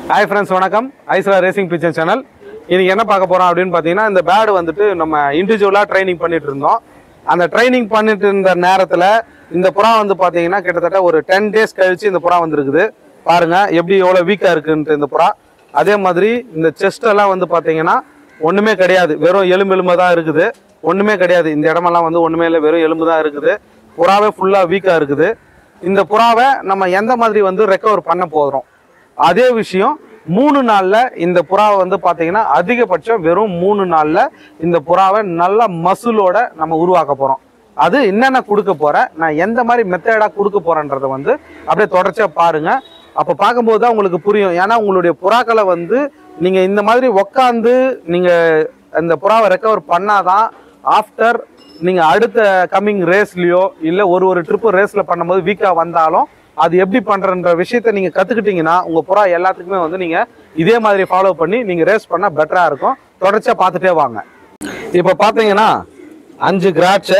hi friends வணக்கம் ஐஸ்வரா racing picture channel இன்னைக்கு என்ன பார்க்க போறோம் அப்படின்னு பார்த்தீங்கன்னா இந்த பேர்டு வந்துட்டு நம்ம இண்டிவிஜுவலாக ட்ரைனிங் பண்ணிட்டு இருந்தோம் அந்த ட்ரைனிங் பண்ணிட்டு இருந்த நேரத்தில் இந்த புறா வந்து பார்த்தீங்கன்னா கிட்டத்தட்ட ஒரு டென் டேஸ் கழிச்சு இந்த புறா வந்திருக்குது பாருங்க எப்படி எவ்வளோ வீக்காக இருக்குன்ட்டு இந்த புறா அதே மாதிரி இந்த செஸ்ட் எல்லாம் வந்து பார்த்தீங்கன்னா ஒன்றுமே கிடையாது வெறும் எலும்பு எலும்பு தான் இருக்குது ஒன்றுமே கிடையாது இந்த இடமெல்லாம் வந்து ஒன்றுமே இல்லை வெறும் எலும்பு தான் இருக்குது புறாவே ஃபுல்லாக வீக்காக இருக்குது இந்த புறாவை நம்ம எந்த மாதிரி வந்து ரெக்கவர் பண்ண போகிறோம் அதே விஷயம் மூணு நாள்ல இந்த புறாவை வந்து பாத்தீங்கன்னா அதிகபட்சம் வெறும் மூணு நாள்ல இந்த புறாவை நல்ல மசூலோட நம்ம உருவாக்க போறோம் அது என்னென்ன கொடுக்க போறேன் நான் எந்த மாதிரி மெத்தடா கொடுக்க போறேன்றதை வந்து அப்படியே தொடர்ச்சியா பாருங்க அப்ப பார்க்கும்போது தான் உங்களுக்கு புரியும் ஏன்னா உங்களுடைய புறாக்களை வந்து நீங்க இந்த மாதிரி உக்காந்து நீங்க இந்த புறாவை ரெக்கவர் பண்ணாதான் ஆஃப்டர் நீங்க அடுத்த கம்மிங் ரேஸ்லயோ இல்ல ஒரு ஒரு ட்ரிப்பு ரேஸ்ல பண்ணும்போது வீக்கா வந்தாலும் அது எப்படி பண்றன்ற விஷயத்த நீங்க கத்துக்கிட்டீங்கன்னா உங்க புறா எல்லாத்துக்குமே வந்து நீங்க இதே மாதிரி ஃபாலோ பண்ணி நீங்க ரேஸ் பண்ணா பெட்டரா இருக்கும் தொடர்ச்சியா பார்த்துட்டே வாங்க இப்ப பாத்தீங்கன்னா அஞ்சு திராட்சை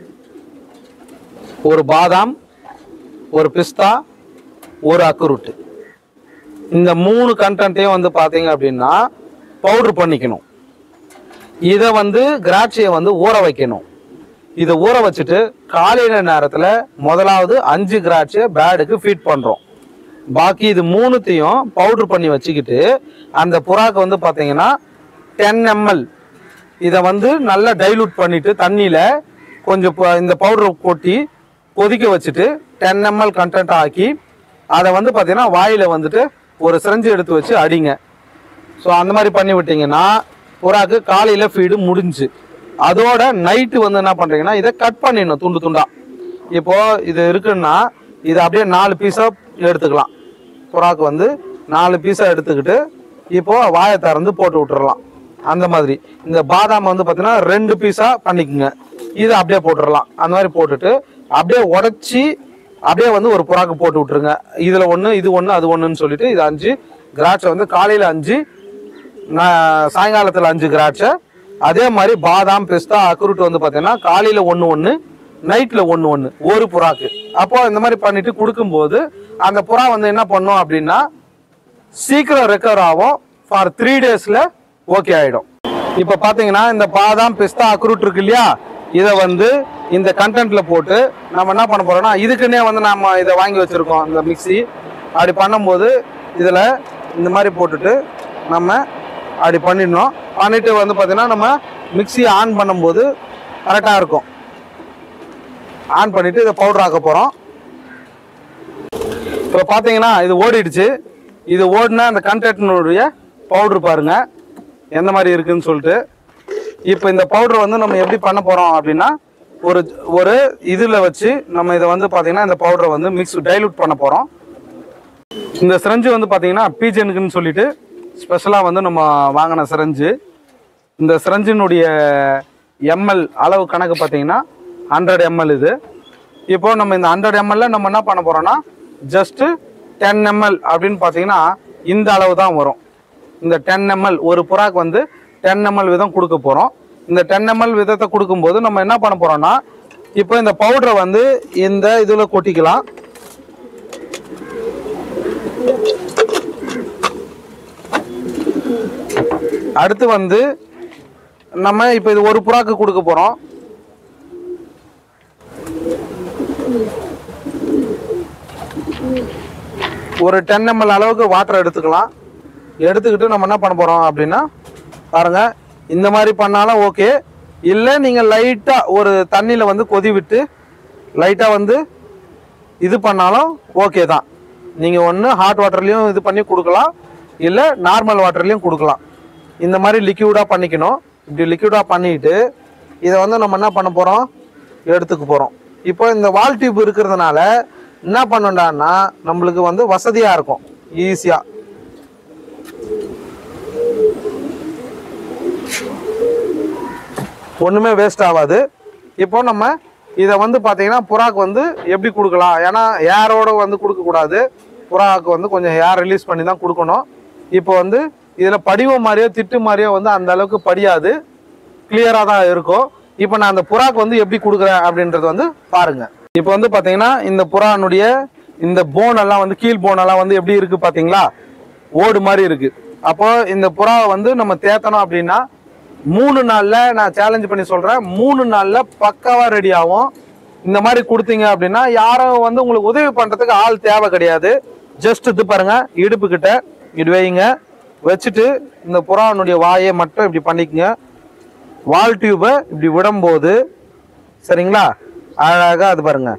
ஒரு பாதாம் ஒரு பிஸ்தா ஒரு அக்குருட்டு இந்த மூணு கண்டென்ட்டையும் வந்து பாத்தீங்க அப்படின்னா பவுடர் பண்ணிக்கணும் இதை வந்து திராட்சையை வந்து ஊற வைக்கணும் இதை ஊற வச்சுட்டு காலையில நேரத்துல முதலாவது அஞ்சு திராட்சை பேடுக்கு ஃபீட் பண்றோம் பாக்கி இது மூணுத்தையும் பவுடர் பண்ணி வச்சுக்கிட்டு அந்த புறாக்கு வந்து பாத்தீங்கன்னா டென் எம்எல் இதை வந்து நல்லா டைலூட் பண்ணிட்டு தண்ணியில கொஞ்சம் ப- இந்த பவுடரை கொட்டி கொதிக்க வச்சுட்டு டென் எம்எல் கண்டென்ட் ஆக்கி அதை வந்து பாத்தீங்கன்னா வாயில வந்துட்டு ஒரு சிரஞ்சு எடுத்து வச்சு அடிங்க ஸோ அந்த மாதிரி பண்ணி விட்டீங்கன்னா புறாக்கு காலையில ஃபீடு முடிஞ்சு அதோட நைட்டு வந்து என்ன பண்றீங்கன்னா இதை கட் பண்ணிடணும் துண்டு துண்டா இப்போ இது இருக்குன்னா இதை அப்படியே நாலு பீஸா எடுத்துக்கலாம் புறாக்கு வந்து நாலு பீஸா எடுத்துக்கிட்டு இப்போ வாயை திறந்து போட்டு விட்டுறலாம் அந்த மாதிரி இந்த பாதாம் வந்து பார்த்தீங்கன்னா ரெண்டு பீஸா பண்ணிக்கோங்க இதை அப்படியே போட்டுடலாம் அந்த மாதிரி போட்டுட்டு அப்படியே உடைச்சி அப்படியே வந்து ஒரு புறாக்கு போட்டு விட்டுருங்க இதுல ஒன்று இது ஒன்று அது ஒன்றுன்னு சொல்லிட்டு இது அஞ்சு திராட்சை வந்து காலையில அஞ்சு நான் சாயங்காலத்தில் அஞ்சு திராட்சை அதே மாதிரி பாதாம் பிஸ்தா அக்ரூட் வந்து பார்த்தீங்கன்னா காலையில் ஒன்று ஒன்று நைட்டில் ஒன்று ஒன்று ஒரு புறாக்கு அப்போ இந்த மாதிரி பண்ணிட்டு கொடுக்கும்போது அந்த புறா வந்து என்ன பண்ணும் அப்படின்னா சீக்கிரம் ரெக்கவர் ஆகும் ஃபார் த்ரீ டேஸில் ஓகே ஆகிடும் இப்போ பார்த்தீங்கன்னா இந்த பாதாம் பிஸ்தா அக்ரூட் இருக்கு இல்லையா இதை வந்து இந்த கண்டென்ட்ல போட்டு நம்ம என்ன பண்ண போறோம்னா இதுக்குன்னே வந்து நம்ம இதை வாங்கி வச்சிருக்கோம் இந்த மிக்ஸி அப்படி பண்ணும்போது இதில் இந்த மாதிரி போட்டுட்டு நம்ம அப்படி பண்ணிடணும் பண்ணிட்டு வந்து பார்த்தீங்கன்னா நம்ம மிக்ஸி ஆன் பண்ணும்போது கரெக்டாக இருக்கும் ஆன் பண்ணிட்டு இதை பவுடர் ஆக்க போகிறோம் இப்போ பார்த்தீங்கன்னா இது ஓடிடுச்சு இது ஓடினா அந்த கண்டென்ட்னுடைய பவுடர் பாருங்க எந்த மாதிரி இருக்குன்னு சொல்லிட்டு இப்போ இந்த பவுடர் வந்து நம்ம எப்படி பண்ண போகிறோம் அப்படின்னா ஒரு ஒரு இதில் வச்சு நம்ம இதை வந்து பார்த்தீங்கன்னா இந்த பவுடரை வந்து மிக்ஸ் டைலூட் பண்ண போகிறோம் இந்த சிரஞ்சு வந்து பார்த்தீங்கன்னா பீஜனுக்குன்னு சொல்லிட்டு ஸ்பெஷலாக வந்து நம்ம வாங்கின சிரஞ்சு இந்த சிரஞ்சினுடைய எம்எல் அளவு கணக்கு பார்த்தீங்கன்னா ஹண்ட்ரட் எம்எல் இது இப்போ நம்ம இந்த ஹண்ட்ரட் எம்எல்ல நம்ம என்ன பண்ண போறோம்னா ஜஸ்ட் டென் எம்எல் அப்படின்னு பார்த்தீங்கன்னா இந்த அளவு தான் வரும் இந்த டென் எம்எல் ஒரு புறாக்கு வந்து டென் எம்எல் விதம் கொடுக்க போகிறோம் இந்த டென் எம்எல் விதத்தை கொடுக்கும்போது நம்ம என்ன பண்ண போறோம்னா இப்போ இந்த பவுடரை வந்து இந்த இதில் கொட்டிக்கலாம் அடுத்து வந்து நம்ம இப்போ இது ஒரு புறாக்கு கொடுக்க போகிறோம் ஒரு டென் எம்எல் அளவுக்கு வாட்டர் எடுத்துக்கலாம் எடுத்துக்கிட்டு நம்ம என்ன பண்ண போகிறோம் அப்படின்னா பாருங்க இந்த மாதிரி பண்ணாலும் ஓகே இல்லை நீங்கள் லைட்டாக ஒரு தண்ணியில் வந்து கொதி விட்டு லைட்டாக வந்து இது பண்ணாலும் ஓகே தான் நீங்கள் ஒன்று ஹாட் வாட்டர்லேயும் இது பண்ணி கொடுக்கலாம் இல்லை நார்மல் வாட்டர்லேயும் கொடுக்கலாம் இந்த மாதிரி லிக்யூடாக பண்ணிக்கணும் இப்படி லிக்யூடாக பண்ணிட்டு இதை வந்து நம்ம என்ன பண்ண போகிறோம் எடுத்துக்க போகிறோம் இப்போ இந்த வால் டியூப் இருக்கிறதுனால என்ன பண்ணண்டான்னா நம்மளுக்கு வந்து வசதியாக இருக்கும் ஈஸியாக ஒன்றுமே வேஸ்ட் ஆகாது இப்போ நம்ம இதை வந்து பார்த்தீங்கன்னா புறாக்கு வந்து எப்படி கொடுக்கலாம் ஏன்னா ஏரோட வந்து கொடுக்கக்கூடாது புறாவுக்கு வந்து கொஞ்சம் ஏர் ரிலீஸ் பண்ணி தான் கொடுக்கணும் இப்போ வந்து இதில் படிவம் மாதிரியோ திட்டு மாதிரியோ வந்து அந்த அளவுக்கு படியாது கிளியராக தான் இருக்கும் இப்போ நான் அந்த புறாக்கு வந்து எப்படி கொடுக்குறேன் அப்படின்றது வந்து பாருங்க இப்போ வந்து பார்த்தீங்கன்னா இந்த புறானுடைய இந்த போன் எல்லாம் வந்து கீழ் போன் எல்லாம் வந்து எப்படி இருக்கு பார்த்தீங்களா ஓடு மாதிரி இருக்கு அப்போ இந்த புறாவை வந்து நம்ம தேத்தணும் அப்படின்னா மூணு நாள்ல நான் சேலஞ்ச் பண்ணி சொல்றேன் மூணு நாள்ல பக்காவா ரெடி ஆகும் இந்த மாதிரி கொடுத்தீங்க அப்படின்னா யாரும் வந்து உங்களுக்கு உதவி பண்றதுக்கு ஆள் தேவை கிடையாது ஜஸ்ட் இது பாருங்க இடுப்பு கிட்ட இப்படி வைங்க வச்சுட்டு இந்த புறாவினுடைய வாயை மட்டும் இப்படி பண்ணிக்கங்க வால் டியூபை இப்படி விடும்போது சரிங்களா அழகா அது பாருங்க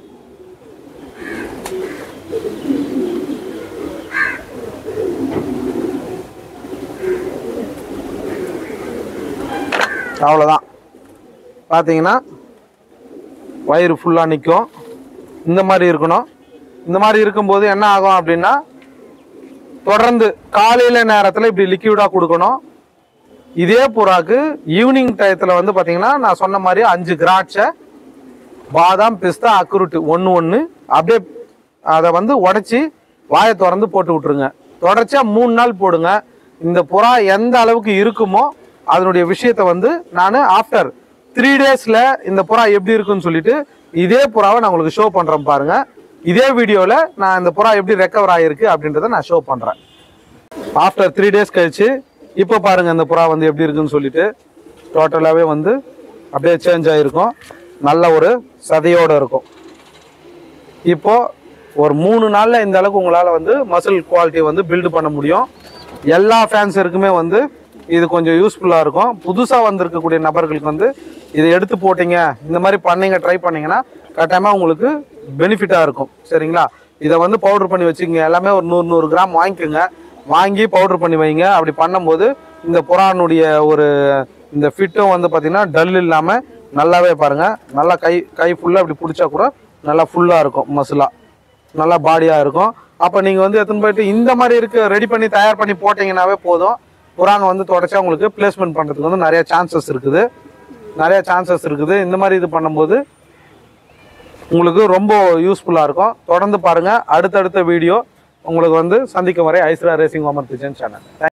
அவ்வளோதான் பார்த்தீங்கன்னா வயிறு ஃபுல்லாக நிற்கும் இந்த மாதிரி இருக்கணும் இந்த மாதிரி இருக்கும்போது என்ன ஆகும் அப்படின்னா தொடர்ந்து காலையில் நேரத்தில் இப்படி லிக்விடாக கொடுக்கணும் இதே புறாக்கு ஈவினிங் டயத்தில் வந்து பார்த்தீங்கன்னா நான் சொன்ன மாதிரி அஞ்சு திராட்சை பாதாம் பிஸ்தா அக்குருட்டு ஒன்று ஒன்று அப்படியே அதை வந்து உடச்சி வாயை திறந்து போட்டு விட்ருங்க தொடர்ச்சியாக மூணு நாள் போடுங்க இந்த புறா எந்த அளவுக்கு இருக்குமோ அதனுடைய விஷயத்தை வந்து நான் ஆஃப்டர் த்ரீ டேஸில் இந்த புறா எப்படி இருக்குன்னு சொல்லிட்டு இதே புறாவை நான் உங்களுக்கு ஷோ பண்ணுறேன் பாருங்க இதே வீடியோவில் நான் இந்த புறா எப்படி ரெக்கவர் ஆகிருக்கு அப்படின்றத நான் ஷோ பண்ணுறேன் ஆஃப்டர் த்ரீ டேஸ் கழிச்சு இப்போ பாருங்க இந்த புறா வந்து எப்படி இருக்குன்னு சொல்லிட்டு டோட்டலாகவே வந்து அப்படியே சேஞ்ச் ஆகிருக்கும் நல்ல ஒரு சதையோடு இருக்கும் இப்போ ஒரு மூணு நாளில் இந்த அளவுக்கு உங்களால் வந்து மசில் குவாலிட்டியை வந்து பில்டு பண்ண முடியும் எல்லா ஃபேன்ஸருக்குமே வந்து இது கொஞ்சம் யூஸ்ஃபுல்லாக இருக்கும் புதுசாக வந்திருக்கக்கூடிய நபர்களுக்கு வந்து இதை எடுத்து போட்டீங்க இந்த மாதிரி பண்ணீங்க ட்ரை பண்ணீங்கன்னா கட்டாயமாக உங்களுக்கு பெனிஃபிட்டாக இருக்கும் சரிங்களா இதை வந்து பவுடர் பண்ணி வச்சுக்கோங்க எல்லாமே ஒரு நூறு நூறு கிராம் வாங்கிக்கோங்க வாங்கி பவுடர் பண்ணி வைங்க அப்படி பண்ணும்போது இந்த புறானுடைய ஒரு இந்த ஃபிட்டும் வந்து பார்த்தீங்கன்னா டல் இல்லாமல் நல்லாவே பாருங்க நல்லா கை கை ஃபுல்லாக இப்படி பிடிச்சா கூட நல்லா ஃபுல்லாக இருக்கும் மசிலாக நல்லா பாடியாக இருக்கும் அப்போ நீங்கள் வந்து எடுத்துன்னு போயிட்டு இந்த மாதிரி இருக்க ரெடி பண்ணி தயார் பண்ணி போட்டிங்கன்னாவே போதும் புறாங்க வந்து தொடச்சா உங்களுக்கு பிளேஸ்மெண்ட் பண்ணுறதுக்கு வந்து நிறைய சான்சஸ் இருக்குது நிறைய சான்சஸ் இருக்குது இந்த மாதிரி இது பண்ணும்போது உங்களுக்கு ரொம்ப யூஸ்ஃபுல்லாக இருக்கும் தொடர்ந்து பாருங்கள் அடுத்தடுத்த வீடியோ உங்களுக்கு வந்து சந்திக்கும் வரை ஐஸ்ரா ரேசிங் ஹோமர் கிச்சன் சேனல்